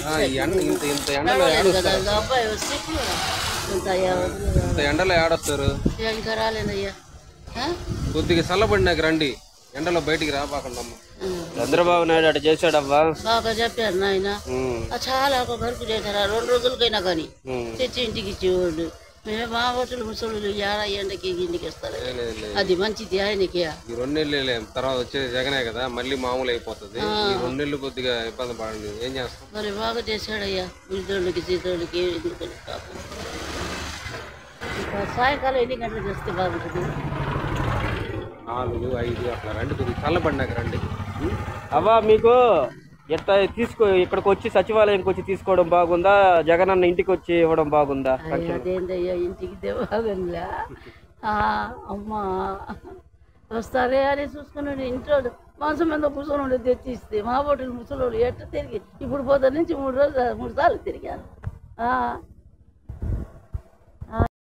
ఆ, ఈ ఎండ ఇంత ఇంత ఎండలో ఏడొస్తారు కదా అబ్బాయి వస్తే ఇంత అయ్యా వదిలేదా? ఇంత ఎండలో ఏడొస్తారు ఇక ఇంకా రాలేనయ్యా ఆ? కొద్దిగా చల్లబడినాక రండి ఎండలో బయటికి రాబాకండమ్మా ఆ. చంద్రబాబు నాయుడు అటు చేశాడవ్వా బాగా చెప్పారు నాయన ఉమ్, ఆ చాలా ఒక వరకు చేశారు ఆ రెండు రోజులకైనా కానీ ఉమ్. తెచ్చి ఇంటికి ఇచ్చేవాళ్ళు మేము మా హోటల్ ముసలు యాడ ఎండకి ఇంటికి వస్తారు లేదు, లేదు. అది మంచిది ఆయనకి ఈ రెండు నెలలే తర్వాత వచ్చేది జగనే కదా మళ్ళీ మామూలు అయిపోతుంది ఈ రెండు నెలలు కొద్దిగా ఇబ్బంది పడండి ఏం చేస్తాం మరి బాగా చేశాడయ్యా వృద్ధులకి సీతోళ్ళకి ఎందుకని పాపం ఇంకా సాయంకాలం ఎన్ని గంటలకు వస్తే బాగుంటుంది నాలుగు ఐదు అట్లా రండి కొద్దిగా చల్లబడినాక రండి ఉం? అవ్వా మీకు ఎట్లా తీసుకో ఇక్కడికి వచ్చి సచివాలయంకి వచ్చి తీసుకోవడం బాగుందా జగన్ అన్న ఇంటికి వచ్చి ఇవ్వడం బాగుందా అయ్యా, అదేందయ్యా ఇంటికి దేవాగంలా అమ్మా వస్తారే అని చూసుకున్నాడు ఇంట్లో మాంసం మీద కూర్చొని తెచ్చిస్తే మా బొట్టులు ముసలోళ్ళు ఎట్ట తిరిగి ఇప్పుడు పోతా నుంచి మూడు రోజులు మూడు సార్లు తిరిగాను ఆ,